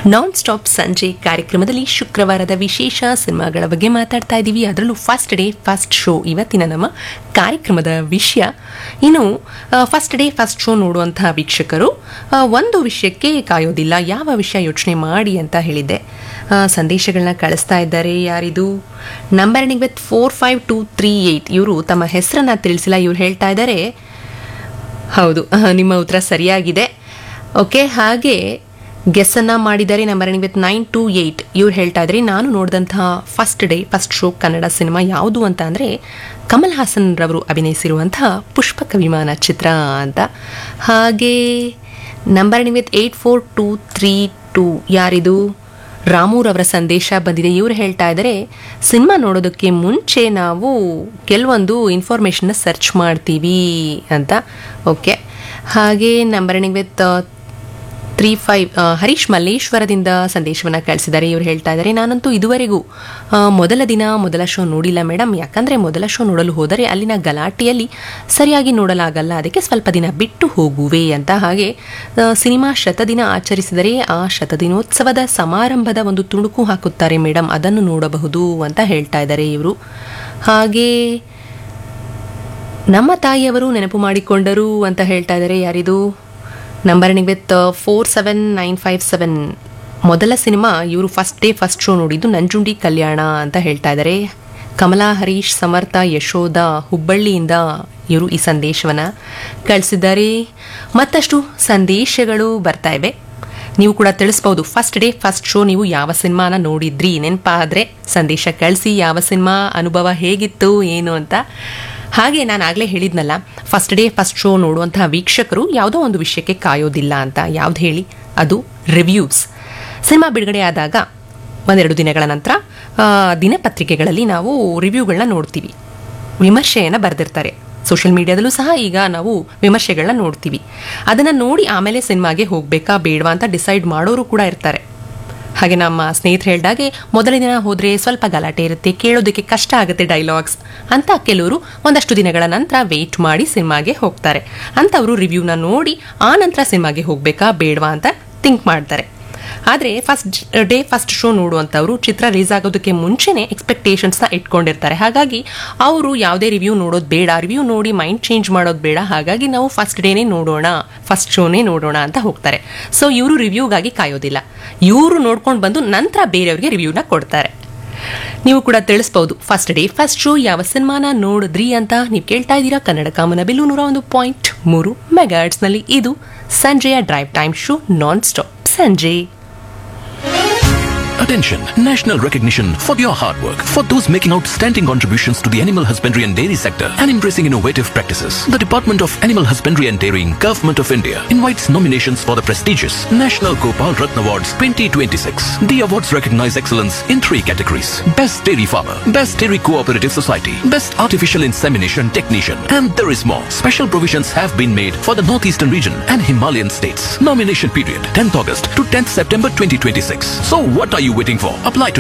ನಾನ್ stop ಸಂಜೆ ಕಾರ್ಯಕ್ರಮದಲ್ಲಿ ಶುಕ್ರವಾರದ ವಿಶೇಷ ಸಿನಿಮಾಗಳ ಬಗ್ಗೆ ಮಾತಾಡ್ತಾ ಇದ್ದೀವಿ ಅದರಲ್ಲೂ ಫಸ್ಟ್ ಡೇ ಫಸ್ಟ್ ಶೋ ಇವತ್ತಿನ ನಮ್ಮ ಕಾರ್ಯಕ್ರಮದ ವಿಷಯ ಇನ್ನು ಫಸ್ಟ್ ಡೇ ಫಸ್ಟ್ ಶೋ ನೋಡುವಂತಹ ವೀಕ್ಷಕರು ಆ, ಒಂದು ವಿಷಯಕ್ಕೆ ಕಾಯೋದಿಲ್ಲ ಯಾವ ವಿಷಯ ಯೋಚನೆ ಮಾಡಿ ಅಂತ ಹೇಳಿದ್ದೆ ಆ, ಸಂದೇಶಗಳನ್ನ ಕಳಿಸ್ತಾ ಇದ್ದಾರೆ ಯಾರಿದು number ending with four five two three eight ಇವರು ತಮ್ಮ ಹೆಸರನ್ನ ತಿಳಿಸಿಲ್ಲ ಇವ್ರು ಹೇಳ್ತಾ ಇದ್ದಾರೆ ಹೌದು ಅಹ್, ನಿಮ್ಮ ಉತ್ತರ ಸರಿಯಾಗಿದೆ ಓಕೆ ಹಾಗೆ ಗೆಸ್ಸನ್ನು ಮಾಡಿದ್ದಾರೆ number ending with nine two eight ಇವ್ರು ಹೇಳ್ತಾ ಇದ್ರಿ ನಾನು ನೋಡಿದಂತಹ first day first show Kannada cinema ಯಾವುದು ಅಂತ ಅಂದರೆ ಕಮಲ್ ಹಾಸನ್ ರವರು ಅಭಿನಯಿಸಿರುವಂತಹ ಪುಷ್ಪಕ ವಿಮಾನ ಚಿತ್ರ ಅಂತ ಹಾಗೆ number ending with eight four two three two ಯಾರಿದು ರಾಮೂರವರ ಸಂದೇಶ ಬಂದಿದೆ ಇವರು ಹೇಳ್ತಾ ಇದ್ದಾರೆ ಸಿನಿಮಾ ನೋಡೋದಕ್ಕೆ ಮುಂಚೆ ನಾವು ಕೆಲವೊಂದು ಇನ್ಫಾರ್ಮೇಷನ್ನ ಸರ್ಚ್ ಮಾಡ್ತೀವಿ ಅಂತ ಓಕೆ ಹಾಗೆ number ending with three five Harish ಮಲ್ಲೇಶ್ವರದಿಂದ ಸಂದೇಶವನ್ನು ಕಳಿಸಿದ್ದಾರೆ ಇವರು ಹೇಳ್ತಾ ಇದ್ದಾರೆ ನಾನಂತೂ ಇದುವರೆಗೂ ಆ, ಮೊದಲ ದಿನ ಮೊದಲ ಶೋ ನೋಡಿಲ್ಲ ಮೇಡಮ್ ಯಾಕಂದರೆ ಮೊದಲ ಶೋ ನೋಡಲು ಹೋದರೆ ಅಲ್ಲಿನ ಗಲಾಟೆಯಲ್ಲಿ ಸರಿಯಾಗಿ ನೋಡಲಾಗಲ್ಲ ಅದಕ್ಕೆ ಸ್ವಲ್ಪ ದಿನ ಬಿಟ್ಟು ಹೋಗುವೆ ಅಂತ ಹಾಗೆ ಆ, ಸಿನಿಮಾ ಶತದಿನ ಆಚರಿಸಿದರೆ ಆ ಶತದಿನೋತ್ಸವದ ಸಮಾರಂಭದ ಒಂದು ತುಣುಕು ಹಾಕುತ್ತಾರೆ ಮೇಡಮ್ ಅದನ್ನು ನೋಡಬಹುದು ಅಂತ ಹೇಳ್ತಾ ಇದ್ದಾರೆ ಇವರು ಹಾಗೆ ನಮ್ಮ ತಾಯಿಯವರು ನೆನಪು ಮಾಡಿಕೊಂಡರು ಅಂತ ಹೇಳ್ತಾ ಇದ್ದಾರೆ ಯಾರಿದು number ending with four seven nine five seven ಮೊದಲ ಸಿನಿಮಾ ಇವರು ಫಸ್ಟ್ ಡೇ ಫಸ್ಟ್ ಶೋ ನೋಡಿದ್ದು ನಂಜುಂಡಿ ಕಲ್ಯಾಣ ಅಂತ ಹೇಳ್ತಾ ಇದ್ದಾರೆ ಕಮಲಾ ಹರೀಶ್ ಸಮರ್ಥ ಯಶೋಧ ಹುಬ್ಬಳ್ಳಿಯಿಂದ ಇವರು ಈ ಸಂದೇಶವನ್ನು ಕಳಿಸಿದ್ದಾರೆ ಮತ್ತಷ್ಟು ಸಂದೇಶಗಳು ಬರ್ತಾ ಇವೆ ನೀವು ಕೂಡ ತಿಳಿಸ್ಬೋದು ಫಸ್ಟ್ ಡೇ ಫಸ್ಟ್ ಶೋ ನೀವು ಯಾವ ಸಿನಿಮಾನ ನೋಡಿದ್ರಿ ನೆನಪಾದರೆ ಸಂದೇಶ ಕಳಿಸಿ ಯಾವ ಸಿನಿಮಾ ಅನುಭವ ಹೇಗಿತ್ತು ಏನು ಅಂತ ಹಾಗೆ ನಾನು ಆಗಲೇ ಹೇಳಿದ್ನಲ್ಲ ಫಸ್ಟ್ ಡೇ ಫಸ್ಟ್ ಶೋ ನೋಡುವಂತಹ ವೀಕ್ಷಕರು ಯಾವುದೋ ಒಂದು ವಿಷಯಕ್ಕೆ ಕಾಯೋದಿಲ್ಲ ಅಂತ ಯಾವ್ದು ಹೇಳಿ ಅದು ರಿವ್ಯೂಸ್ ಸಿನಿಮಾ ಬಿಡುಗಡೆ ಆದಾಗ ಒಂದೆರಡು ದಿನಗಳ ನಂತರ ಆ, ದಿನಪತ್ರಿಕೆಗಳಲ್ಲಿ ನಾವು ರಿವ್ಯೂಗಳನ್ನ ನೋಡ್ತೀವಿ ವಿಮರ್ಶೆಯನ್ನು ಬರೆದಿರ್ತಾರೆ ಸೋಷಿಯಲ್ ಮೀಡಿಯಾದಲ್ಲೂ ಸಹ ಈಗ ನಾವು ವಿಮರ್ಶೆಗಳನ್ನ ನೋಡ್ತೀವಿ ಅದನ್ನು ನೋಡಿ ಆಮೇಲೆ ಸಿನಿಮಾಗೆ ಹೋಗಬೇಕಾ ಬೇಡವಾ ಅಂತ ಡಿಸೈಡ್ ಮಾಡೋರು ಕೂಡ ಇರ್ತಾರೆ ಹಾಗೆ ನಮ್ಮ ಸ್ನೇಹಿತರು ಹೇಳ್ದಾಗೆ ಮೊದಲ ದಿನ ಹೋದರೆ ಸ್ವಲ್ಪ ಗಲಾಟೆ ಇರುತ್ತೆ ಕೇಳೋದಕ್ಕೆ ಕಷ್ಟ ಆಗುತ್ತೆ ಡೈಲಾಗ್ಸ್ ಅಂತ ಕೆಲವರು ಒಂದಷ್ಟು ದಿನಗಳ ನಂತರ ವೆಯ್ಟ್ ಮಾಡಿ ಸಿನಿಮಾಗೆ ಹೋಗ್ತಾರೆ ಅಂಥವರು ರಿವ್ಯೂನ ನೋಡಿ ಆ ನಂತರ ಸಿನಿಮಾಗೆ ಹೋಗಬೇಕಾ ಬೇಡವಾ ಅಂತ ಥಿಂಕ್ ಮಾಡ್ತಾರೆ ಆದರೆ ಫಸ್ಟ್ ಡೇ ಫಸ್ಟ್ ಶೋ ನೋಡುವಂಥವ್ರು ಚಿತ್ರ ರಿಲೀಸ್ ಆಗೋದಕ್ಕೆ ಮುಂಚೆನೇ ಎಕ್ಸ್ಪೆಕ್ಟೇಷನ್ಸ್ನ ಇಟ್ಕೊಂಡಿರ್ತಾರೆ ಹಾಗಾಗಿ ಅವರು ಯಾವುದೇ ರಿವ್ಯೂ ನೋಡೋದು ಬೇಡ ರಿವ್ಯೂ ನೋಡಿ ಮೈಂಡ್ ಚೇಂಜ್ ಮಾಡೋದು ಬೇಡ ಹಾಗಾಗಿ ನಾವು ಫಸ್ಟ್ ಡೇನೇ ನೋಡೋಣ ಫಸ್ಟ್ ಶೋನೇ ನೋಡೋಣ ಅಂತ ಹೋಗ್ತಾರೆ ಸೊ ಇವರು ರಿವ್ಯೂಗಾಗಿ ಕಾಯೋದಿಲ್ಲ ಇವರು ನೋಡ್ಕೊಂಡು ಬಂದು ನಂತರ ಬೇರೆಯವ್ರಿಗೆ ರಿವ್ಯೂನ ಕೊಡ್ತಾರೆ ನೀವು ಕೂಡ ತಿಳಿಸ್ಬೋದು ಫಸ್ಟ್ ಡೇ ಫಸ್ಟ್ ಶೋ ಯಾವ ಸಿನಿಮಾನ ನೋಡಿದ್ರಿ ಅಂತ ನೀವು ಕೇಳ್ತಾ ಇದ್ದೀರಾ ಕನ್ನಡ ಕಾಮನ ಬಿಲ್ಲು ನೂರ ಒಂದು ಪಾಯಿಂಟ್ ಮೂರು ಮೆಗಾಟ್ಸ್ನಲ್ಲಿ ಇದು ಸಂಜೆಯ drive time show non stop ಸಂಜೆ Attention! National recognition for your hard work. For those making outstanding contributions to the animal husbandry and dairy sector and embracing innovative practices, the Department of Animal Husbandry and Dairying, Government of India invites nominations for the prestigious National Gopal Ratna Awards 2026. The awards recognize excellence in three categories. Best Dairy Farmer, Best Dairy Cooperative Society, Best Artificial Insemination Technician, and there is more. Special provisions have been made for the Northeastern region and Himalayan states. Nomination period 10th August to 10th September 2026. So what are you waiting for? Apply to